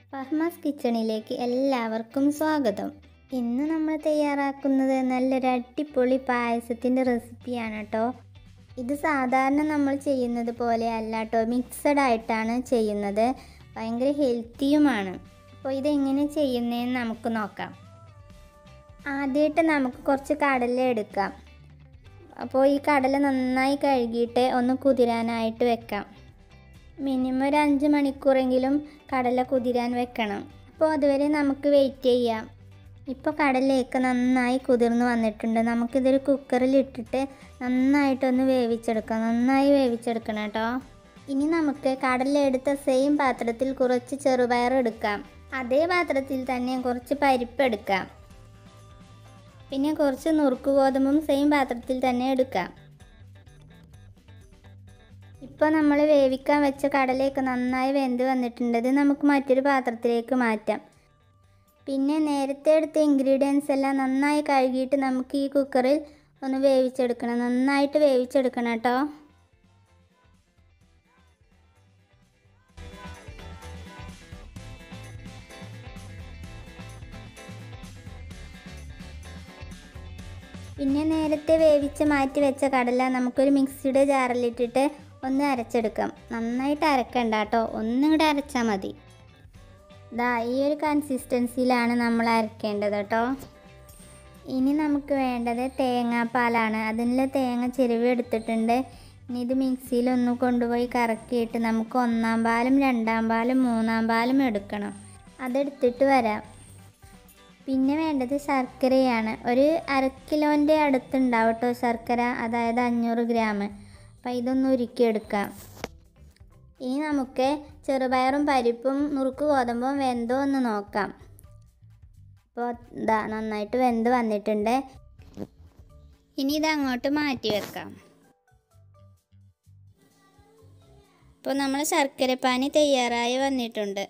ഫഹ്മാസ് കിച്ചണിലേക്ക് എല്ലാവർക്കും സ്വാഗതം ഇന്ന് നമ്മൾ തയ്യാറാക്കുന്നത് നല്ലൊരു അടിപൊളി പായസത്തിൻ്റെ റെസിപ്പിയാണ് കേട്ടോ ഇത് സാധാരണ നമ്മൾ ചെയ്യുന്നത് പോലെ അല്ല കേട്ടോ മിക്സഡ് ആയിട്ടാണ് ചെയ്യുന്നത് ഭയങ്കര ഹെൽത്തിയുമാണ് അപ്പോൾ ഇതെങ്ങനെ ചെയ്യുന്നതെന്ന് നമുക്ക് നോക്കാം ആദ്യമായിട്ട് നമുക്ക് കുറച്ച് കടല എടുക്കാം അപ്പോൾ ഈ കടല നന്നായി കഴുകിയിട്ട് ഒന്ന് കുതിരാനായിട്ട് വെക്കാം മിനിമം ഒരു അഞ്ച് മണിക്കൂറെങ്കിലും കടല കുതിരാൻ വെക്കണം അപ്പോൾ അതുവരെ നമുക്ക് വെയിറ്റ് ചെയ്യാം ഇപ്പോൾ കടലയൊക്കെ നന്നായി കുതിർന്ന് വന്നിട്ടുണ്ട് നമുക്കിതൊരു കുക്കറിൽ ഇട്ടിട്ട് നന്നായിട്ടൊന്ന് വേവിച്ചെടുക്കാം നന്നായി വേവിച്ചെടുക്കണം കേട്ടോ ഇനി നമുക്ക് കടല എടുത്ത സെയിം പാത്രത്തിൽ കുറച്ച് ചെറുപയർ എടുക്കാം അതേ പാത്രത്തിൽ തന്നെ കുറച്ച് പരിപ്പ് എടുക്കാം പിന്നെ കുറച്ച് നുറുക്ക് ഗോതമ്പും സെയിം പാത്രത്തിൽ തന്നെ എടുക്കാം ഇപ്പോൾ നമ്മൾ വേവിക്കാൻ വെച്ച കടലയൊക്കെ നന്നായി വെന്ത് വന്നിട്ടുണ്ട് ഇത് നമുക്ക് മറ്റൊരു പാത്രത്തിലേക്ക് മാറ്റാം പിന്നെ നേരത്തെ എടുത്ത ഇൻഗ്രീഡിയൻസ് എല്ലാം നന്നായി കഴുകിയിട്ട് നമുക്ക് ഈ കുക്കറിൽ ഒന്ന് വേവിച്ചെടുക്കണം നന്നായിട്ട് വേവിച്ചെടുക്കണം കേട്ടോ പിന്നെ നേരത്തെ വേവിച്ച് മാറ്റി വെച്ച കടല നമുക്കൊരു മിക്സിയുടെ ജാറിലിട്ടിട്ട് ഒന്ന് അരച്ചെടുക്കാം നന്നായിട്ട് അരക്കണ്ട കേട്ടോ ഒന്നും കൂടെ അരച്ചാൽ മതി ദാ ഈ ഒരു കൺസിസ്റ്റൻസിയിലാണ് നമ്മൾ അരക്കേണ്ടത് കേട്ടോ ഇനി നമുക്ക് വേണ്ടത് തേങ്ങാപ്പാലാണ് അതിനുള്ള തേങ്ങ ചെരുവ് എടുത്തിട്ടുണ്ട് ഇനി ഇത് മിക്സിയിൽ ഒന്ന് കൊണ്ടുപോയി കറക്കിയിട്ട് നമുക്ക് ഒന്നാം പാലും രണ്ടാം പാലും മൂന്നാം പാലും എടുക്കണം അതെടുത്തിട്ട് വരാം പിന്നെ വേണ്ടത് ശർക്കരയാണ് ഒരു അര കിലോൻ്റെ അടുത്തുണ്ടാവും കേട്ടോ ശർക്കര അതായത് അഞ്ഞൂറ് ഗ്രാം അപ്പം ഇതൊന്ന് ഉരുക്കിയെടുക്കാം ഇനി നമുക്ക് ചെറുപയറും പരിപ്പും നുറുക്ക് ഗോതമ്പും വെന്തോ എന്ന് നോക്കാം അപ്പോൾ ഇതാ നന്നായിട്ട് വെന്ത് വന്നിട്ടുണ്ട് ഇനി ഇത് അങ്ങോട്ട് മാറ്റി വെക്കാം ഇപ്പോൾ നമ്മൾ ശർക്കരപ്പാനി തയ്യാറായി വന്നിട്ടുണ്ട്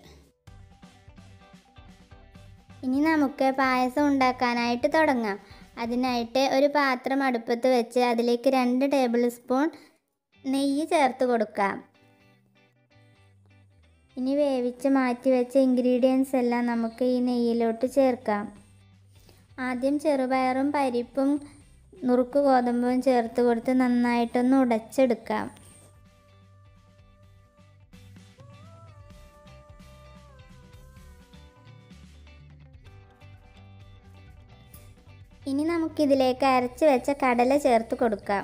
ഇനി നമുക്ക് പായസം ഉണ്ടാക്കാനായിട്ട് തുടങ്ങാം അതിനായിട്ട് ഒരു പാത്രം അടുപ്പത്ത് വെച്ച് അതിലേക്ക് രണ്ട് ടേബിൾ സ്പൂൺ നെയ്യ് ചേർത്ത് കൊടുക്കാം ഇനി വേവിച്ച് മാറ്റി വെച്ച ഇൻഗ്രീഡിയൻസ് എല്ലാം നമുക്ക് ഈ നെയ്യിലോട്ട് ചേർക്കാം ആദ്യം ചെറുപയറും പരിപ്പും നുറുക്ക് ഗോതമ്പും ചേർത്ത് കൊടുത്ത് നന്നായിട്ടൊന്ന് ഉടച്ചെടുക്കാം ഇനി നമുക്കിതിലേക്ക് അരച്ച് വെച്ച കടല ചേർത്ത് കൊടുക്കാം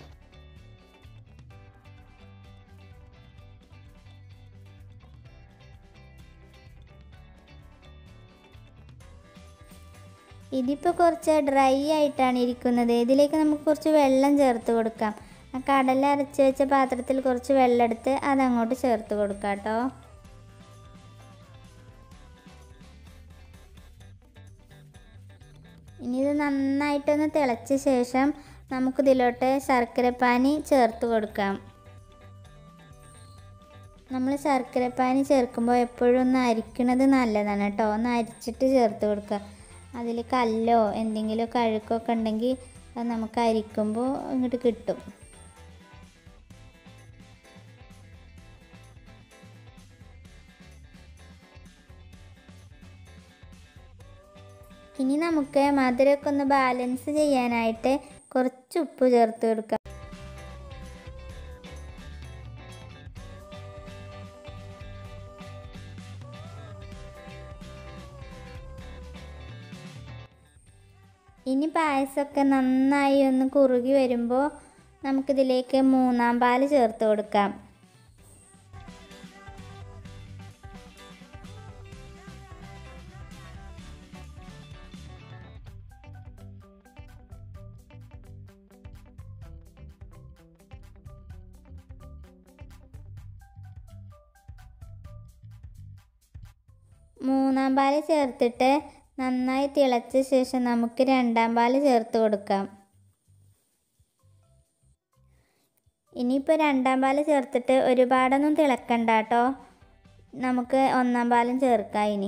ഇതിപ്പോൾ കുറച്ച് ഡ്രൈ ആയിട്ടാണ് ഇരിക്കുന്നത് ഇതിലേക്ക് നമുക്ക് കുറച്ച് വെള്ളം ചേർത്ത് കൊടുക്കാം ആ കടല അരച്ച് വെച്ച പാത്രത്തിൽ കുറച്ച് വെള്ളം എടുത്ത് അതങ്ങോട്ട് ചേർത്ത് കൊടുക്കാം കേട്ടോ ഇനി ഇത് നന്നായിട്ടൊന്ന് തിളച്ച ശേഷം നമുക്കിതിലോട്ട് ശർക്കരപ്പാനി ചേർത്ത് കൊടുക്കാം നമ്മൾ ശർക്കരപ്പാനി ചേർക്കുമ്പോൾ എപ്പോഴും ഒന്ന് അരിക്കണത് നല്ലതാണ് കേട്ടോ ഒന്ന് അരിച്ചിട്ട് ചേർത്ത് കൊടുക്കുക അതിൽ കല്ലോ എന്തെങ്കിലും കഴുക്കൊക്കെ ഉണ്ടെങ്കിൽ അത് നമുക്ക് അരിക്കുമ്പോൾ ഇങ്ങോട്ട് കിട്ടും ഇനി നമുക്ക് മധുരമൊക്കെ ഒന്ന് ബാലൻസ് ചെയ്യാനായിട്ട് കുറച്ച് ഉപ്പ് ചേർത്ത് കൊടുക്കാം ഇനി പായസമൊക്കെ നന്നായി ഒന്ന് കുറുകി വരുമ്പോൾ നമുക്കിതിലേക്ക് മൂന്നാം പാല് ചേർത്ത് കൊടുക്കാം മൂന്നാം പാല് ചേർത്തിട്ട് നന്നായി തിളച്ച ശേഷം നമുക്ക് രണ്ടാം പാല് ചേർത്ത് കൊടുക്കാം ഇനിയിപ്പോൾ രണ്ടാം പാല് ചേർത്തിട്ട് ഒരുപാടൊന്നും തിളക്കണ്ട കേട്ടോ നമുക്ക് ഒന്നാം പാലും ചേർക്കാം ഇനി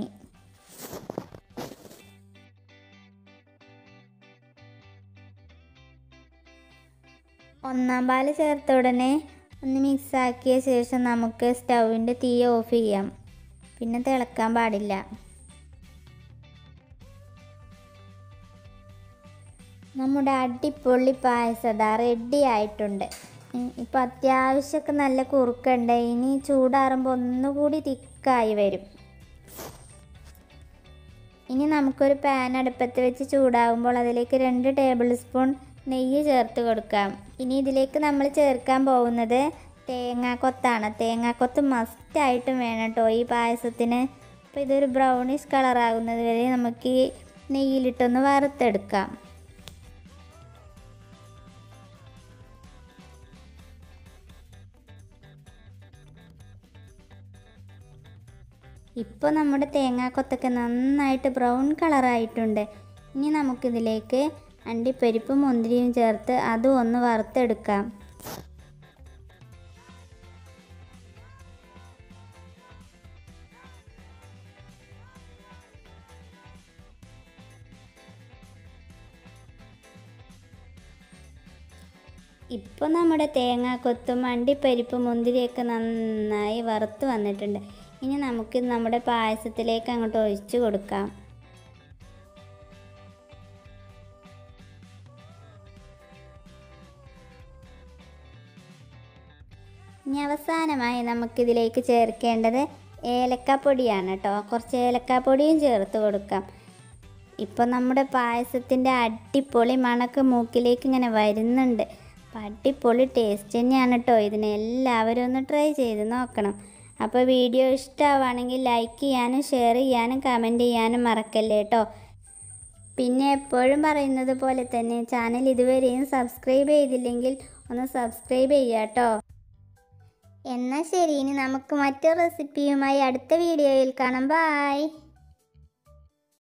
ഒന്നാം പാല് ചേർത്ത ഉടനെ ഒന്ന് മിക്സാക്കിയ ശേഷം നമുക്ക് സ്റ്റൗവിൻ്റെ തീ ഓഫ് ചെയ്യാം പിന്നെ തിളക്കാൻ പാടില്ല നമ്മുടെ അടിപൊളി പായസം ഇതാ റെഡി ആയിട്ടുണ്ട് ഇപ്പം അത്യാവശ്യമൊക്കെ നല്ല കുറുക്കുണ്ട് ഇനി ചൂടാറുമ്പോൾ ഒന്നുകൂടി തിക്കായി വരും ഇനി നമുക്കൊരു പാൻ അടുപ്പത്ത് വെച്ച് ചൂടാകുമ്പോൾ അതിലേക്ക് രണ്ട് ടേബിൾ സ്പൂൺ നെയ്യ് ചേർത്ത് കൊടുക്കാം ഇനി ഇതിലേക്ക് നമ്മൾ ചേർക്കാൻ പോകുന്നത് തേങ്ങാക്കൊത്താണ് തേങ്ങാക്കൊത്ത് മസ്റ്റായിട്ടും വേണം കേട്ടോ ഈ പായസത്തിന് അപ്പോൾ ഇതൊരു ബ്രൗണിഷ് കളറാകുന്നത് വരെ നമുക്ക് ഈ നെയ്യിലിട്ടൊന്ന് വറുത്തെടുക്കാം ഇപ്പോൾ നമ്മുടെ തേങ്ങാക്കൊത്തൊക്കെ നന്നായിട്ട് ബ്രൗൺ കളറായിട്ടുണ്ട് ഇനി നമുക്കിതിലേക്ക് അണ്ടിപ്പരിപ്പും മുന്തിരിയും ചേർത്ത് അതും ഒന്ന് വറുത്തെടുക്കാം ഇപ്പോൾ നമ്മുടെ തേങ്ങാക്കൊത്തും അണ്ടിപ്പരിപ്പും മുന്തിരിയൊക്കെ നന്നായി വറുത്ത് വന്നിട്ടുണ്ട് ഇനി നമുക്ക് നമ്മുടെ പായസത്തിലേക്ക് അങ്ങോട്ട് ഒഴിച്ചു കൊടുക്കാം ഇനി അവസാനമായി നമുക്കിതിലേക്ക് ചേർക്കേണ്ടത് ഏലക്കാപ്പൊടിയാണ് കേട്ടോ കുറച്ച് ഏലക്കാപ്പൊടിയും ചേർത്ത് കൊടുക്കാം ഇപ്പം നമ്മുടെ പായസത്തിൻ്റെ അടിപൊളി മണക്ക് മൂക്കിലേക്ക് ഇങ്ങനെ വരുന്നുണ്ട് അപ്പം അടിപൊളി ടേസ്റ്റ് തന്നെയാണ് കേട്ടോ ഇതിനെ എല്ലാവരും ഒന്ന് ട്രൈ ചെയ്ത് നോക്കണം അപ്പോൾ വീഡിയോ ഇഷ്ടമാവുകയാണെങ്കിൽ ലൈക്ക് ചെയ്യാനും ഷെയർ ചെയ്യാനും കമൻറ്റ് ചെയ്യാനും മറക്കല്ലേ കേട്ടോ പിന്നെ എപ്പോഴും പറയുന്നത് പോലെ തന്നെ ചാനൽ ഇതുവരെയും സബ്സ്ക്രൈബ് ചെയ്തില്ലെങ്കിൽ ഒന്ന് സബ്സ്ക്രൈബ് ചെയ്യുക കേട്ടോ എന്നാൽ ശരി ഇനി നമുക്ക് മറ്റൊരു റെസിപ്പിയുമായി അടുത്ത വീഡിയോയിൽ കാണാം ബായ്